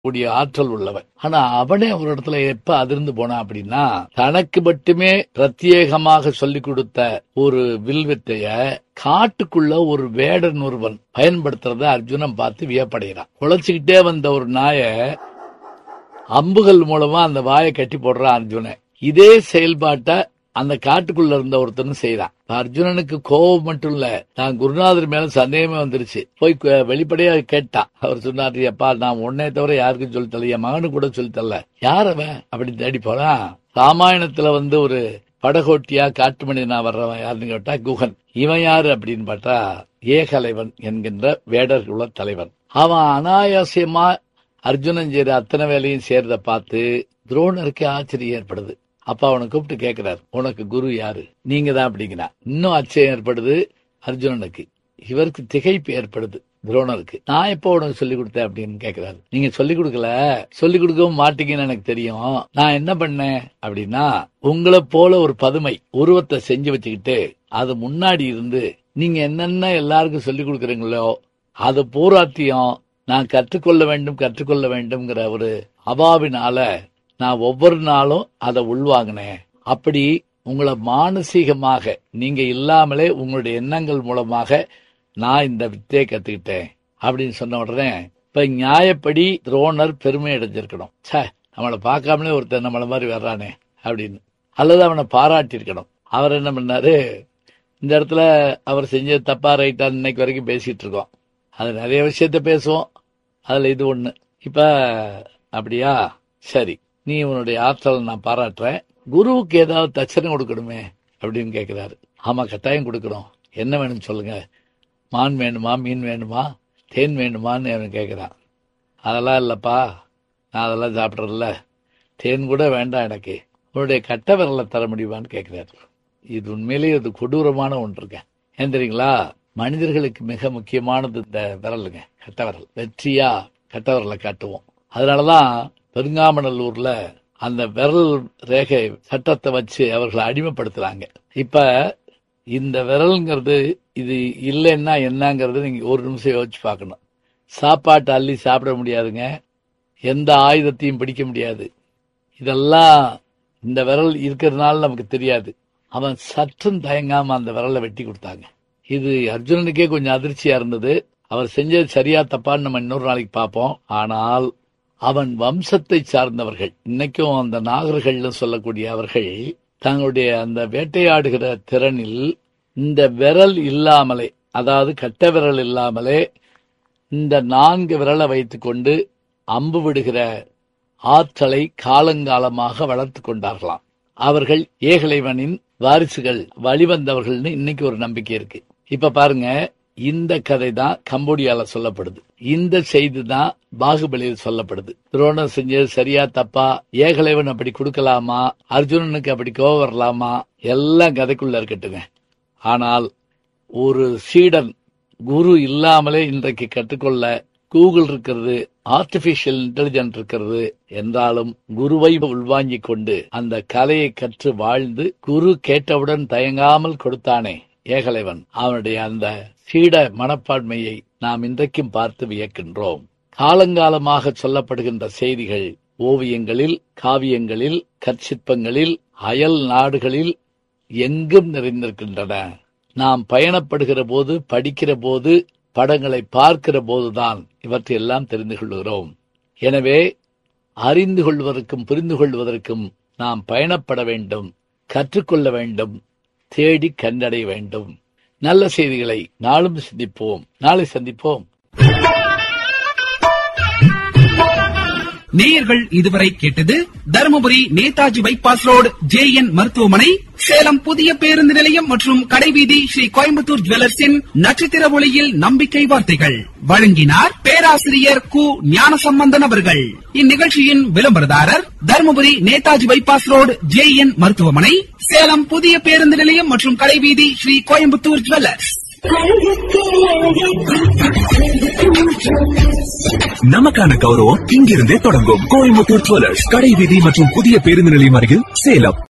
கூடிய ஆற்றல் உள்ளவன் ஆனா அவனே ஒரு இடத்துல எப்ப அதிர்ந்து போனான் அப்படின்னா தனக்கு மட்டுமே பிரத்யேகமாக சொல்லிக் கொடுத்த ஒரு வில்வித்தைய காட்டுக்குள்ள ஒரு வேடன் ஒருவன் பயன்படுத்துறத அர்ஜுனன் பார்த்து வியப்படைகிறான் குலைச்சுக்கிட்டே வந்த ஒரு நாய அம்புகள் மூலமா அந்த வாயை கட்டி போடுறான் அர்ஜுனன் இதே செயல்பாட்டை அந்த காட்டுக்குள்ள இருந்த ஒருத்தனும் செய்யறான் அர்ஜுனனுக்கு கோபம் மட்டும் இல்ல நான் குருநாதர் மேல சந்தேகமே வந்துருச்சு போய் கு- வெளிப்படையா கேட்டான் அவர் சொன்னாரு அப்பா நான் உன்னை தவிர யாருக்கும் சொல்லி தரல என் மகனுக்கு கூட சொல்லி தரல யார் அவன் அப்படி தேடி போறான் ராமாயணத்துல வந்து ஒரு படகோட்டியா காட்டு மனிதனா வர்றவன் யாருன்னு கேட்டா குகன் இவன் யாரு அப்படின்னு பார்த்தா ஏகலைவன் என்கின்ற வேடர் குல தலைவன் அவன் அனாயாசியமா அர்ஜுனன் செய்யற அத்தனை வேலையும் செய்யறத பார்த்து துரோணருக்கு ஆச்சரியம் ஏற்படுது அப்பா அவனை கூப்பிட்டு கேக்குறாரு உனக்கு குரு யாரு நீங்க தான் அப்படிங்கிறா இன்னும் ஆச்சரியம் ஏற்படுது அர்ஜுனனுக்கு இவருக்கு திகைப்பு ஏற்படுது துரோணருக்கு நான் எப்போ உனக்கு சொல்லி கொடுத்தேன் அப்படின்னு கேக்குறாரு நீங்க சொல்லி கொடுக்கல சொல்லி கொடுக்கவும் மாட்டீங்கன்னு எனக்கு தெரியும் நான் என்ன பண்ணேன் அப்படின்னா உங்களை போல ஒரு பதுமை உருவத்தை செஞ்சு வச்சுக்கிட்டு அது முன்னாடி இருந்து நீங்க என்னென்ன எல்லாருக்கும் சொல்லி கொடுக்குறீங்களோ அது பூராத்தியம் நான் கற்றுக்கொள்ள வேண்டும் கற்றுக்கொள்ள வேண்டும்ங்கிற ஒரு அபாவினால நான் ஒவ்வொரு நாளும் அதை உள்வாங்கினேன் அப்படி உங்களை மானசீகமாக நீங்க இல்லாமலே உங்களுடைய எண்ணங்கள் மூலமாக நான் இந்த வித்தையை கத்துக்கிட்டேன் அப்படின்னு சொன்ன உடனே இப்ப நியாயப்படி துரோணர் பெருமை அடைஞ்சிருக்கணும் ச்சே நம்மளை பார்க்காமலே ஒருத்தன் நம்மள மாதிரி வர்றானே அப்படின்னு அல்லது அவனை பாராட்டி இருக்கணும் அவர் என்ன பண்ணாரு இந்த இடத்துல அவர் செஞ்சது தப்பா ரைட்டா இன்னைக்கு வரைக்கும் பேசிட்டு இருக்கோம் அது நிறைய விஷயத்த பேசுவோம் அதுல இது ஒண்ணு இப்ப அப்படியா சரி நீ உன்னுடைய ஆற்றலை நான் பாராட்டுறேன் குருவுக்கு ஏதாவது தட்சணை கொடுக்கணுமே அப்படின்னு கேக்குறாரு ஆமா கட்டாயம் கொடுக்கணும் என்ன வேணும்னு சொல்லுங்க மான் வேணுமா மீன் வேணுமா தேன் வேணுமான்னு அவன் கேக்குறான் அதெல்லாம் இல்லப்பா நான் அதெல்லாம் சாப்பிட்றதில்ல தேன் கூட வேண்டாம் எனக்கு உன்னுடைய கட்ட விரலை தர முடியுமான்னு கேட்கிறாரு இது உண்மையிலேயே இது கொடூரமான ஒன்றுங்க ஏன் தெரியுங்களா மனிதர்களுக்கு மிக முக்கியமானது இந்த விரலுங்க கட்ட விரல் வெற்றியா கட்ட விரலை காட்டுவோம் அதனாலதான் பெருங்காமநல்லூர்ல அந்த விரல் ரேகை சட்டத்தை வச்சு அவர்களை அடிமைப்படுத்துறாங்க இப்ப இந்த விரல்ங்கிறது இது இல்லைன்னா என்னங்கிறது நீங்க ஒரு நிமிஷம் யோசிச்சு பார்க்கணும் சாப்பாட்டை அள்ளி சாப்பிட முடியாதுங்க எந்த ஆயுதத்தையும் பிடிக்க முடியாது இதெல்லாம் இந்த விரல் இருக்கிறதுனால நமக்கு தெரியாது அவன் சற்றும் தயங்காம அந்த விரலை வெட்டி கொடுத்தாங்க இது அர்ஜுனனுக்கே கொஞ்சம் அதிர்ச்சியா இருந்தது அவர் செஞ்சது சரியா தப்பான்னு நம்ம இன்னொரு நாளைக்கு பார்ப்போம் ஆனால் அவன் வம்சத்தை சார்ந்தவர்கள் இன்னைக்கும் அந்த நாகர்கள்னு சொல்லக்கூடிய அவர்கள் தங்களுடைய அந்த வேட்டையாடுகிற திறனில் இந்த விரல் இல்லாமலே அதாவது கட்ட விரல் இல்லாமலே இந்த நான்கு விரலை வைத்துக்கொண்டு அம்பு விடுகிற ஆற்றலை காலங்காலமாக வளர்த்து கொண்டார்களாம் அவர்கள் ஏகலைவனின் வாரிசுகள் வழிவந்தவர்கள்னு இன்னைக்கு ஒரு நம்பிக்கை இருக்கு இப்ப பாருங்க இந்த கதை தான் கம்போடியால சொல்லப்படுது இந்த செய்தி தான் பாகுபலியில் சொல்லப்படுது துரோணர் செஞ்சது சரியா தப்பா ஏகலைவன் அப்படி கொடுக்கலாமா அர்ஜுனனுக்கு அப்படி கோவம் வரலாமா எல்லாம் கதைக்குள்ள இருக்கட்டுங்க ஆனால் ஒரு சீடன் குரு இல்லாமலே இன்றைக்கு கற்றுக்கொள்ள கூகுள் இருக்கிறது ஆர்டிபிஷியல் இன்டெலிஜென்ட் இருக்கிறது என்றாலும் குருவை உள்வாங்கிக் கொண்டு அந்த கலையை கற்று வாழ்ந்து குரு கேட்டவுடன் தயங்காமல் கொடுத்தானே ஏகலைவன் அவனுடைய அந்த சீட மனப்பான்மையை நாம் இன்றைக்கும் பார்த்து வியக்கின்றோம் காலங்காலமாக சொல்லப்படுகின்ற செய்திகள் ஓவியங்களில் காவியங்களில் கற்சிற்பங்களில் அயல் நாடுகளில் எங்கும் நிறைந்திருக்கின்றன நாம் பயணப்படுகிற போது படிக்கிற போது படங்களை பார்க்கிற போதுதான் இவற்றையெல்லாம் தெரிந்து கொள்கிறோம் எனவே அறிந்து கொள்வதற்கும் புரிந்து கொள்வதற்கும் நாம் பயணப்பட வேண்டும் கற்றுக்கொள்ள வேண்டும் தேடி கண்டடைய வேண்டும் நல்ல செய்திகளை நாளும் சிந்திப்போம் நாளை சந்திப்போம் நேயர்கள் இதுவரை கேட்டது Dharmapuri Netaji bypass road J N மருத்துவமனை சேலம் புதிய பேருந்து நிலையம் மற்றும் கடைவீதி ஸ்ரீ கோயம்புத்தூர் ஜுவல்லர்ஸின் நட்சத்திர ஒளியில் நம்பிக்கை வார்த்தைகள் வழங்கினார் பேராசிரியர் கு ஞானசம்பந்தன் அவர்கள் இந்நிகழ்ச்சியின் விளம்பரதாரர் Dharmapuri Netaji bypass road J N மருத்துவமனை சேலம் புதிய பேருந்து நிலையம் மற்றும் கடைவீதி ஸ்ரீ கோயம்புத்தூர் ஜுவல்லர்ஸ் நமக்கான கௌரவம் இங்கிருந்தே தொடங்கும் கோயம்புத்தூர் ஜுவல்லர்ஸ் கடை வீதி மற்றும் புதிய பேருந்து நிலையம் அருகில் சேலம்